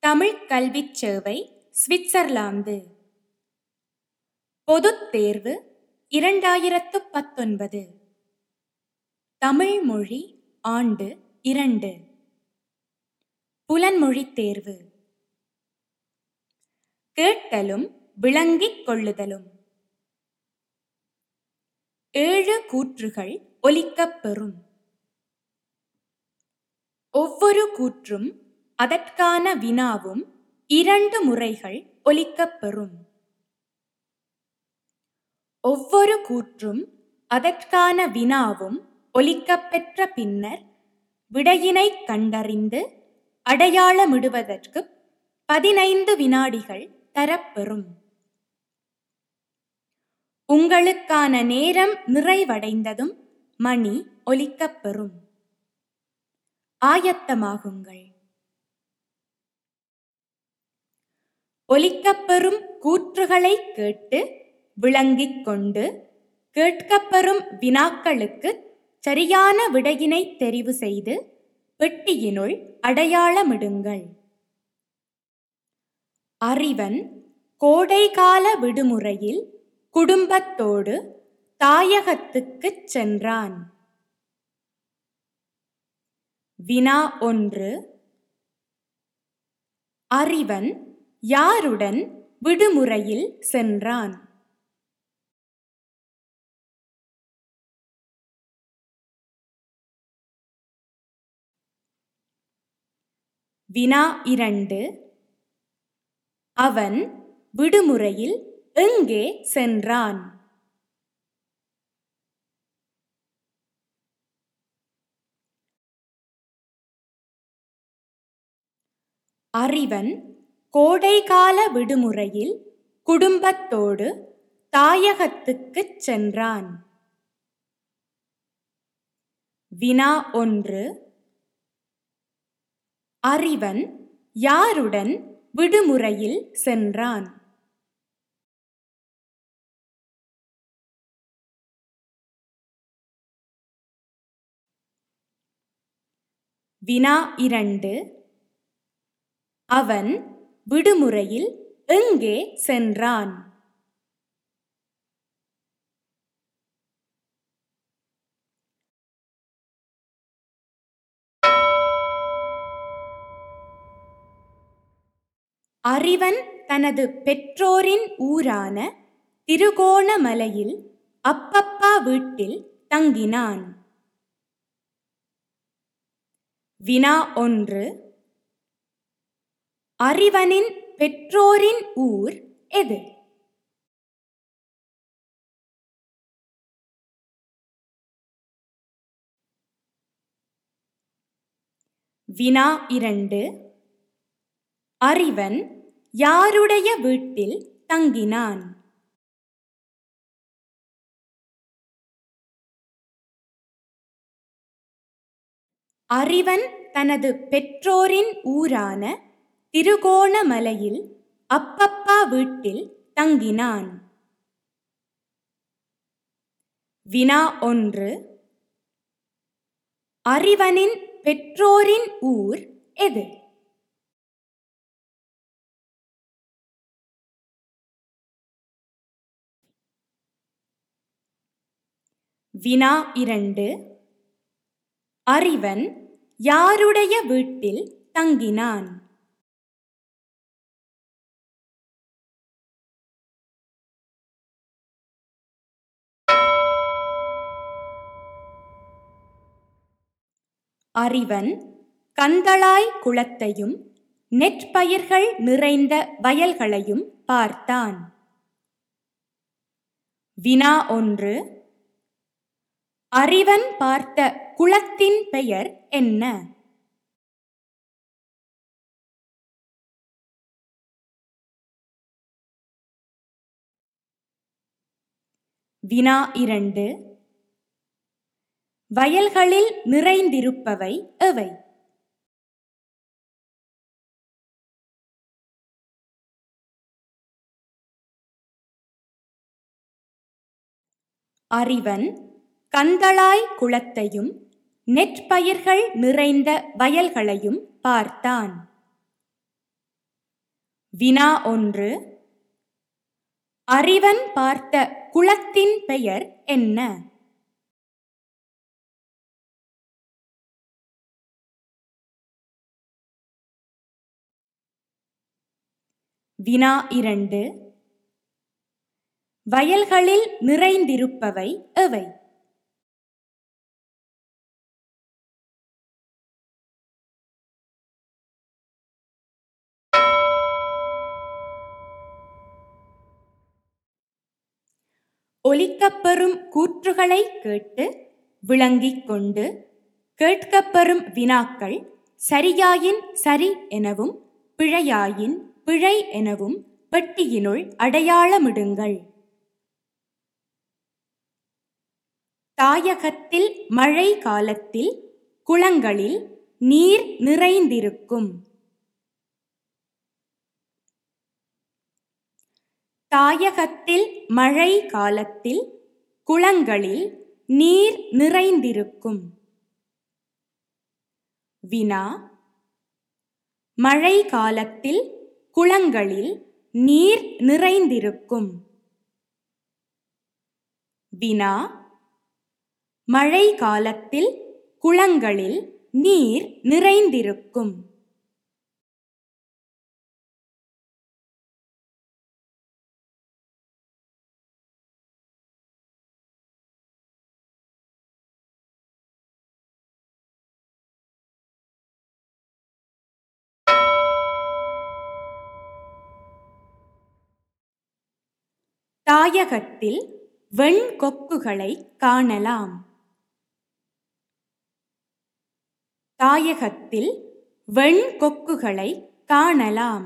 தமிழ் கல்விச் சேவை சுவிட்சர்லாந்து பொதுத் தேர்வு இரண்டாயிரத்து பத்தொன்பது தமிழ் மொழி ஆண்டு இரண்டு புலன்மொழித் தேர்வு கேட்டலும் விளங்கிக் கொள்ளுதலும் ஏழு கூற்றுகள் ஒலிக்கப் பெறும் ஒவ்வொரு கூற்றும் அதற்கான வினாவும் இரண்டு முறைகள் ஒலிக்கப் பெறும் ஒவ்வொரு கூற்றும் அதற்கான வினாவும் ஒலிக்கப் பெற்ற பின்னர் விடையினைக் கண்டறிந்து அடையாளமிடுவதற்குப் பதினைந்து வினாடிகள் தரப்பெறும் உங்களுக்கான நேரம் நிறைவடைந்ததும் மணி ஒலிக்கப் பெறும் ஆயத்தமாகுங்கள் ஒலிக்கப்பெறும் கூற்றுகளைக் கேட்டு விளங்கிக் கொண்டு கேட்கப்பெறும் வினாக்களுக்கு சரியான விடையினை தெரிவு செய்து பெட்டியினுள் அடையாளமிடுங்கள் அறிவன் கோடைகால விடுமுறையில் குடும்பத்தோடு தாயகத்துக்குச் சென்றான் வினா ஒன்று அறிவன் யாருடன் விடுமுறையில் சென்றான் வினா இரண்டு அவன் விடுமுறையில் எங்கே சென்றான் அறிவன் கோடைகால விடுமுறையில் குடும்பத்தோடு தாயகத்துக்குச் சென்றான் வினா ஒன்று அறிவன் யாருடன் விடுமுறையில் சென்றான் வினா இரண்டு அவன் விடுமுறையில் எங்கே சென்றான் அறிவன் தனது பெற்றோரின் ஊரான திருகோணமலையில் அப்பப்பா வீட்டில் தங்கினான் வினா ஒன்று அறிவனின் பெற்றோரின் ஊர் எது வினா இரண்டு அறிவன் யாருடைய வீட்டில் தங்கினான் அறிவன் தனது பெற்றோரின் ஊரான திருகோணமலையில் அப்பப்பா வீட்டில் தங்கினான் வினா ஒன்று அறிவனின் பெற்றோரின் ஊர் எது வினா இரண்டு அறிவன் யாருடைய வீட்டில் தங்கினான் அறிவன் கந்தளாய் குளத்தையும் நெற்பயிர்கள் நிறைந்த வயல்களையும் பார்த்தான் வினா ஒன்று அறிவன் பார்த்த குளத்தின் பெயர் என்ன வினா இரண்டு வயல்களில் நிறைந்திருப்பவை எவை அறிவன் கந்தளாய் குளத்தையும் நெற்பயிர்கள் நிறைந்த வயல்களையும் பார்த்தான் வினா ஒன்று அறிவன் பார்த்த குளத்தின் பெயர் என்ன வினா இரண்டு வயல்களில் நிறைந்திருப்பவை எவை ஒலிக்கப்பெறும் கூற்றுகளை கேட்டு விளங்கிக் கொண்டு கேட்கப்பெறும் வினாக்கள் சரியாயின் சரி எனவும் பிழையாயின் பிழை எனவும் பெட்டியினுள் அடையாளமிடுங்கள் தாயகத்தில் மழை காலத்தில் குளங்களில் நீர் நிறைந்திருக்கும் தாயகத்தில் மழை காலத்தில் குளங்களில் நீர் நிறைந்திருக்கும் வினா மழை காலத்தில் குளங்களில் நீர் நிறைந்திருக்கும் வினா மழை காலத்தில் குளங்களில் நீர் நிறைந்திருக்கும் தாயகத்தில் வெண்கொக்குகளை காணலாம் தாயகத்தில் வெண்கொக்குகளை காணலாம்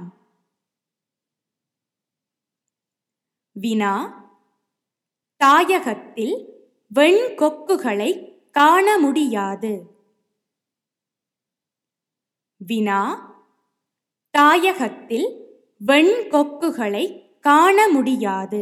வினா தாயகத்தில் வெண்கொக்குகளை காண முடியாது வினா தாயகத்தில் வெண்கொக்குகளை காண முடியாது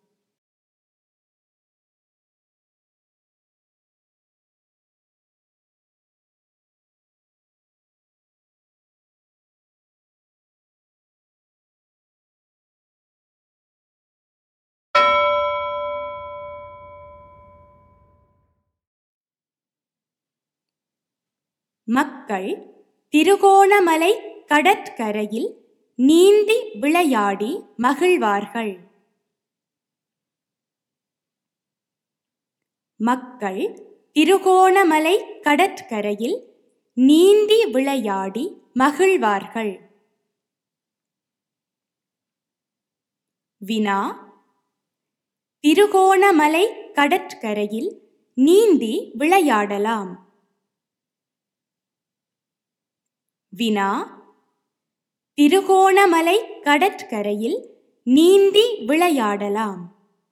மக்கள் திருகோணமலை கடற்கரையில் நீந்தி விளையாடி மகிழ்வார்கள் மக்கள் திருகோணமலை கடற்கரையில் நீந்தி விளையாடி மகிழ்வார்கள் வினா திருகோணமலை கடற்கரையில் நீந்தி விளையாடலாம் வினா திருகோணமலை கடற்கரையில் நீந்தி விளையாடலாம்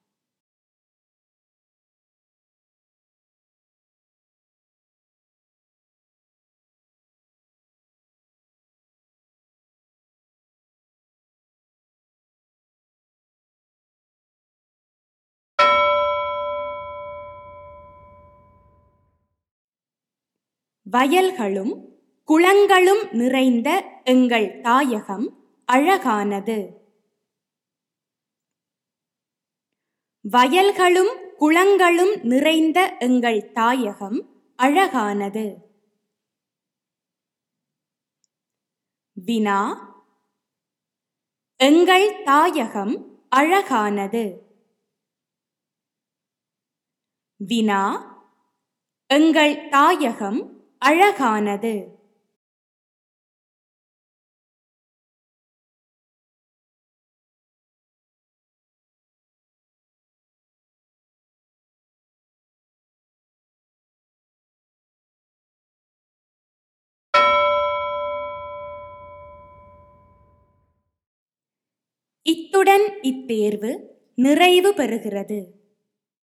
வயல்களும் குளங்களும் நிறைந்த எங்கள் தாயகம் அழகானது வயல்களும் குளங்களும் நிறைந்த எங்கள் தாயகம் அழகானது வினா எங்கள் தாயகம் அழகானது வினா எங்கள் தாயகம் அழகானது இத்துடன் இத்தேர்வு நிறைவு பெறுகிறது